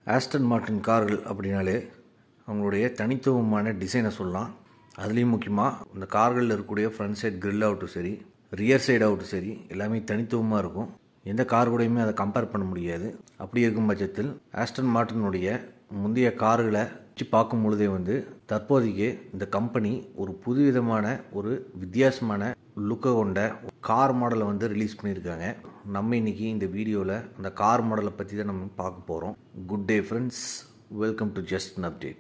Aston Martin கார்கள் அப்படின்னாலே அவங்களுடைய தனித்துவமான டிசைனை சொல்லலாம் அதுலேயும் முக்கியமாக இந்த கார்களில் இருக்கக்கூடிய ஃப்ரண்ட் சைட் grill ஆகட்டும் சரி ரியர் சைடு ஆகட்டும் சரி எல்லாமே தனித்துவமாக இருக்கும் எந்த கார் கூடயுமே அதை கம்பேர் பண்ண முடியாது அப்படி இருக்கும் பட்சத்தில் ஆஸ்டன் மார்டினுடைய முந்தைய கார்களை வச்சு பார்க்கும் பொழுதே வந்து தற்போதைக்கு இந்த கம்பெனி ஒரு புதுவிதமான ஒரு வித்தியாசமான லுக்கை கொண்ட கார் மாடலை வந்து ரிலீஸ் பண்ணியிருக்காங்க நம்ம இன்னைக்கு இந்த வீடியோவில் அந்த கார் மாடலை பற்றி தான் நம்ம பார்க்க போகிறோம் good day friends welcome to just an update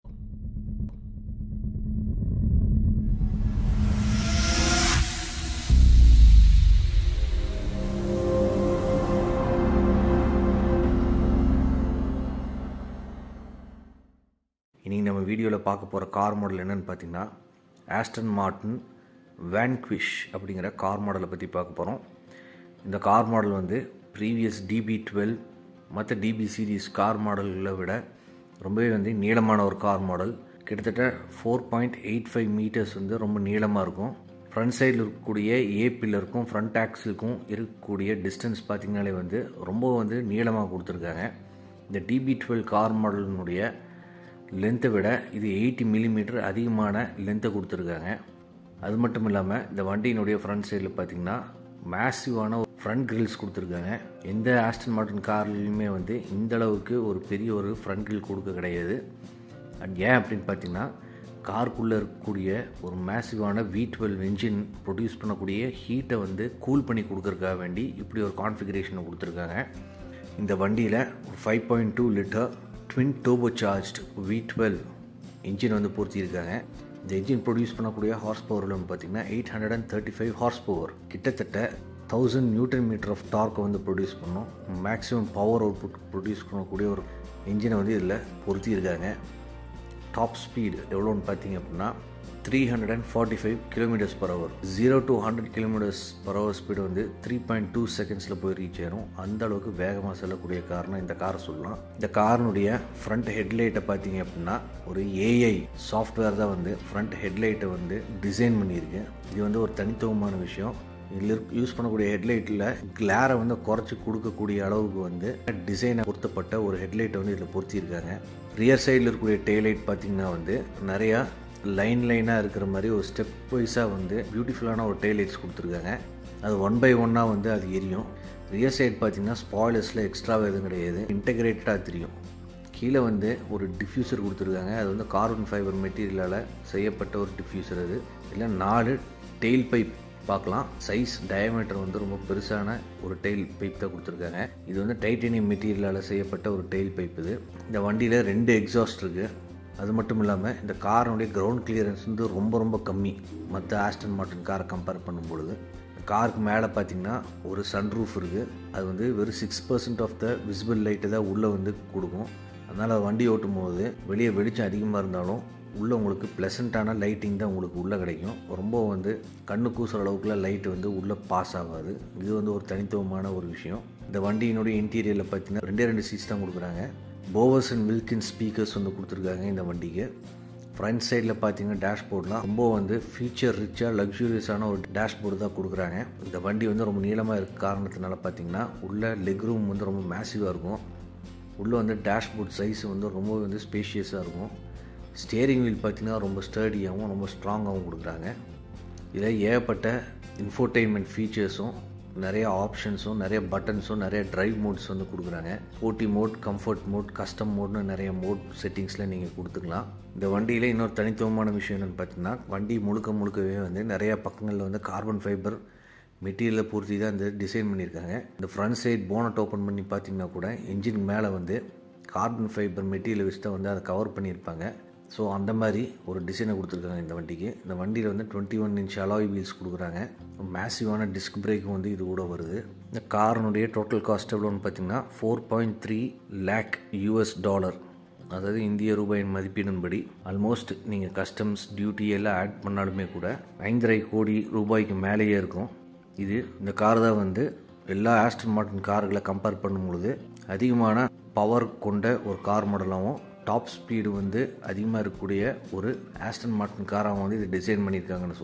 இன்றைக்கி நம்ம வீடியோவில் பார்க்க போகிற கார் மாடல் என்னென்னு பார்த்தீங்கன்னா ஆஸ்டன் மார்டின் வேன்குவிஷ் அப்படிங்கிற கார் மாடலை பற்றி பார்க்க போகிறோம் இந்த கார் மாடல் வந்து ப்ரீவியஸ் டிபி டுவெல் மற்ற டிபி சீரீஸ் கார் மாடல்களை விட ரொம்பவே வந்து நீளமான ஒரு கார் மாடல் கிட்டத்தட்ட four point eight five metres வந்து ரொம்ப நீளமாக இருக்கும் ஃப்ரண்ட் சைடில் இருக்கக்கூடிய ஏ பில்லருக்கும் ஃப்ரண்ட் ஆக்ஸிலுக்கும் இருக்கக்கூடிய டிஸ்டன்ஸ் பார்த்திங்கனாலே வந்து ரொம்ப வந்து நீளமாக கொடுத்துருக்காங்க இந்த டிபி டுவெல் கார் மாடலினுடைய லென்த்தை விட இது எயிட்டி மில்லிமீட்டர் அதிகமான லென்த்தை கொடுத்துருக்காங்க அது மட்டும் இல்லாமல் இந்த வண்டியினுடைய ஃப்ரண்ட் சைடில் பார்த்தீங்கன்னா மேசிவான ஃப்ரண்ட் கிரில்ஸ் கொடுத்துருக்காங்க எந்த ஆஸ்டன் மார்டின் கார்லையுமே வந்து இந்த அளவுக்கு ஒரு பெரிய ஒரு ஃப்ரண்ட் கிரில் கொடுக்க கிடையாது அண்ட் ஏன் அப்படின்னு பார்த்தீங்கன்னா காருக்குள்ளே இருக்கக்கூடிய ஒரு மேசிவான வி டுவெல் இன்ஜின் ப்ரொடியூஸ் பண்ணக்கூடிய ஹீட்டை வந்து கூல் பண்ணி கொடுக்கறதுக்காக வேண்டி இப்படி ஒரு கான்ஃபிகரேஷனை கொடுத்துருக்காங்க இந்த வண்டியில் five point two litre twin turbo charged V twelve engine வந்து பொருத்தியிருக்காங்க இந்த இன்ஜின் ப்ரொடியூஸ் பண்ணக்கூடிய ஹார்ஸ் பவர் வந்து பார்த்திங்கன்னா eight hundred and thirty five horse power கிட்டத்தட்ட தௌசண்ட் நியூட்டன் மீட்டர் ஆஃப் டார்க்கை வந்து ப்ரொடியூஸ் பண்ணும் மேக்ஸிமம் பவர் அவுட்புட் ப்ரொடியூஸ் பண்ணக்கூடிய ஒரு இன்ஜினை வந்து இதில் பொருத்தியிருக்காங்க டாப் ஸ்பீடு எவ்வளோன்னு பார்த்தீங்க அப்படின்னா three hundred and forty five kilometres per hour zero to hundred kilometres per hour speed வந்து த்ரீ பாயிண்ட் டூ செகண்ட்ஸில் போய் ரீச் ஆயிரும் அந்த அளவுக்கு வேகமாக செல்லக்கூடிய காரணம் இந்த காரை சொல்லலாம் இந்த காரினுடைய ஃப்ரண்ட் ஹெட்லைட்டை பார்த்தீங்க அப்படின்னா ஒரு ஏஐ சாஃப்ட்வேர் தான் வந்து ஃப்ரண்ட் ஹெட்லைட்டை வந்து டிசைன் பண்ணியிருக்கு இது வந்து ஒரு தனித்துவமான விஷயம் இதில் யூஸ் பண்ணக்கூடிய ஹெட்லைட்டில் கிளாரை வந்து குறைச்சி கொடுக்கக்கூடிய அளவுக்கு வந்து டிசைனை பொருத்தப்பட்ட ஒரு ஹெட்லைட்டை வந்து இதில் பொருத்தியிருக்காங்க ரியர் சைடில் இருக்கக்கூடிய டெய்லைட் பார்த்திங்கன்னா வந்து நிறையா லைன் லைனாக இருக்கிற மாதிரி ஒரு ஸ்டெப் வைஸாக வந்து பியூட்டிஃபுல்லான ஒரு டெய்லைட்ஸ் கொடுத்துருக்காங்க அது ஒன் பை ஒன்னாக வந்து அது எரியும் ரியர் சைடு பார்த்திங்கன்னா ஸ்பாய்லர்ஸில் எக்ஸ்ட்ராவாக எதுவும் கிடையாது இன்டெகிரேட்டடாக தெரியும் கீழே வந்து ஒரு டிஃப்யூசர் கொடுத்துருக்காங்க அது வந்து கார்பன் ஃபைபர் மெட்டீரியலால் செய்யப்பட்ட ஒரு டிஃப்யூசர் அது இல்லை நாலு டெயில் பைப் பார்க்கலாம் சைஸ் டயமீட்டர் வந்து ரொம்ப பெருசான ஒரு டெயில் பைப் தான் கொடுத்துருக்காங்க இது வந்து டைட்டேனியம் மெட்டீரியலால் செய்யப்பட்ட ஒரு டெயில் பைப் இது இந்த வண்டியில் ரெண்டு எக்ஸாஸ்ட் இருக்குது அது மட்டும் இல்லாமல் இந்த காரனுடைய கிரவுண்ட் கிளியரன்ஸ் வந்து ரொம்ப ரொம்ப கம்மி மற்ற ஆஸ்டன் மார்டின் காரை கம்பேர் பண்ணும்பொழுது காருக்கு மேலே பார்த்தீங்கன்னா ஒரு சன்ரூஃப் இருக்குது அது வந்து வெறும் six percent of the visible light தான் உள்ளே வந்து கொடுக்கும் அதனால் வண்டி ஓட்டும் போது வெளியே வெளிச்சம் அதிகமாக இருந்தாலும் உள்ளே உங்களுக்கு ப்ளசண்ட்டான லைட்டிங் தான் உங்களுக்கு உள்ளே கிடைக்கும் ரொம்ப வந்து கண்ணு கூசுற அளவுக்குலாம் லைட் வந்து உள்ளே பாஸ் ஆகாது இது வந்து ஒரு தனித்துவமான ஒரு விஷயம் இந்த வண்டியினுடைய இன்டீரியரில் பார்த்தீங்கன்னா ரெண்டே ரெண்டு சீட்ஸ் தான் கொடுக்குறாங்க போவர்ஸ் அண்ட் வில்கின் ஸ்பீக்கர்ஸ் வந்து கொடுத்துருக்காங்க இந்த வண்டிக்கு ஃப்ரண்ட் சைடில் பார்த்தீங்கன்னா டேஷ்போர்ட்லாம் ரொம்ப வந்து ஃபீச்சர் ரிச்சாக லக்ஸூரியஸான ஒரு டேஷ்போர்டு தான் கொடுக்குறாங்க இந்த வண்டி வந்து ரொம்ப நீளமாக இருக்க காரணத்தினால பார்த்தீங்கன்னா உள்ள லெக் ரூம் வந்து ரொம்ப மேசிவாக இருக்கும் உள்ளே வந்து டேஷ்போர்ட் சைஸ் வந்து ரொம்ப வந்து ஸ்பேஷியஸாக இருக்கும் ஸ்டியரிங் வீல் பார்த்திங்கன்னா ரொம்ப ஸ்டர்டியாகவும் ரொம்ப ஸ்ட்ராங்காகவும் கொடுக்குறாங்க இதில் ஏகப்பட்ட இன்ஃபோர்டெயின்மெண்ட் ஃபீச்சர்ஸும் நிறைய ஆப்ஷன்ஸும் நிறைய பட்டன்ஸும் நிறைய ட்ரைவ் மோட்ஸ் வந்து கொடுக்குறாங்க ஓட்டி மோட் கம்ஃபர்ட் மோட் கஸ்டம் மோட்னு நிறைய மோட் செட்டிங்ஸில் நீங்கள் கொடுத்துக்கலாம் இந்த வண்டியில் இன்னொரு தனித்துவமான விஷயம் என்னென்னு பார்த்தீங்கன்னா வண்டி முழுக்க முழுக்கவே வந்து நிறைய பக்கங்களில் வந்து கார்பன் ஃபைபர் மெட்டீரியலை பூர்த்தி தான் இந்த டிசைன் பண்ணியிருக்காங்க இந்த ஃப்ரண்ட் சைட் போனட் ஓப்பன் பண்ணி பார்த்தீங்கன்னா கூட இன்ஜின் மேலே வந்து கார்பன் ஃபைபர் மெட்டீரியல் வச்சு தான் வந்து அதை கவர் பண்ணியிருப்பாங்க ஸோ அந்த மாதிரி ஒரு டிசைனை கொடுத்துருக்காங்க இந்த வண்டிக்கு இந்த வண்டியில் வந்து twenty one inch alloy wheels கொடுக்குறாங்க மேசிவான டிஸ்க் பிரேக்கும் வந்து இது கூட வருது இந்த காரனுடைய டோட்டல் காஸ்ட் எவ்வளோன்னு பார்த்தீங்கன்னா four point three lakh US dollar அதாவது இந்திய ரூபாயின் மதிப்பீடின்படி ஆல்மோஸ்ட் நீங்கள் கஸ்டம்ஸ் டியூட்டி எல்லாம் ஆட் பண்ணாலுமே கூட ஐந்தரை கோடி ரூபாய்க்கு மேலேயே இருக்கும் இது இந்த கார் தான் வந்து எல்லா ஆஸ்டன் மார்டின் கார்களை கம்பேர் பண்ணும்பொழுது அதிகமான பவர் கொண்ட ஒரு கார் மாடலாகவும் டாப் ஸ்பீடு வந்து அதிகமாக இருக்கக்கூடிய ஒரு ஆஸ்டன் மார்டின் காராக வந்து இது டிசைன் பண்ணியிருக்காங்கன்னு சொல்லலாம்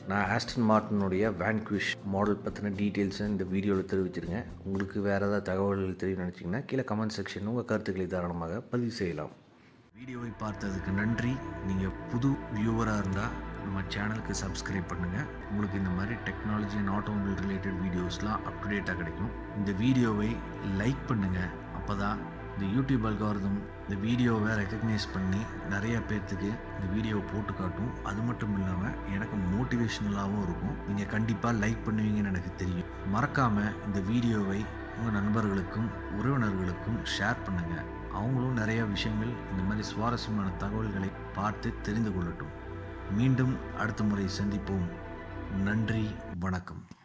நான் ஆஸ்டன் மார்ட்டினுடைய வேன்குவிஷ் மாடல் பற்றின டீட்டெயில்ஸை இந்த வீடியோவில் தெரிவிச்சிருங்க உங்களுக்கு வேறு ஏதாவது தகவல்கள் தெரியும் நினச்சிங்கன்னா கீழே கமெண்ட் செக்ஷன் உங்கள் கருத்துக்களை தாராளமாக பதிவு செய்யலாம் வீடியோவை பார்த்ததுக்கு நன்றி நீங்கள் புது வியூவராக இருந்தால் நம்ம சேனலுக்கு சப்ஸ்கிரைப் பண்ணுங்கள் உங்களுக்கு இந்த மாதிரி டெக்னாலஜி அண்ட் ஆட்டோமொபைல் ரிலேட்டட் வீடியோஸ்லாம் அப்டுடேட்டாக கிடைக்கும் இந்த வீடியோவை லைக் பண்ணுங்கள் அப்போ தான் இந்த யூடியூப் அல்காரதம் இந்த வீடியோவை ரெக்கக்னைஸ் பண்ணி நிறைய பேர்த்துக்கு இந்த வீடியோவை போட்டு காட்டும் அது மட்டும் இல்லாமல் எனக்கு மோட்டிவேஷ்னலாகவும் இருக்கும் நீங்கள் கண்டிப்பாக லைக் பண்ணுவீங்கன்னு எனக்கு தெரியும் மறக்காமல் இந்த வீடியோவை உங்கள் நண்பர்களுக்கும் உறவினர்களுக்கும் ஷேர் பண்ணுங்கள் அவங்களும் நிறைய விஷயங்கள் இந்த மாதிரி சுவாரஸ்யமான தகவல்களை பார்த்து தெரிந்து கொள்ளட்டும் மீண்டும் அடுத்த முறை சந்திப்போம் நன்றி வணக்கம்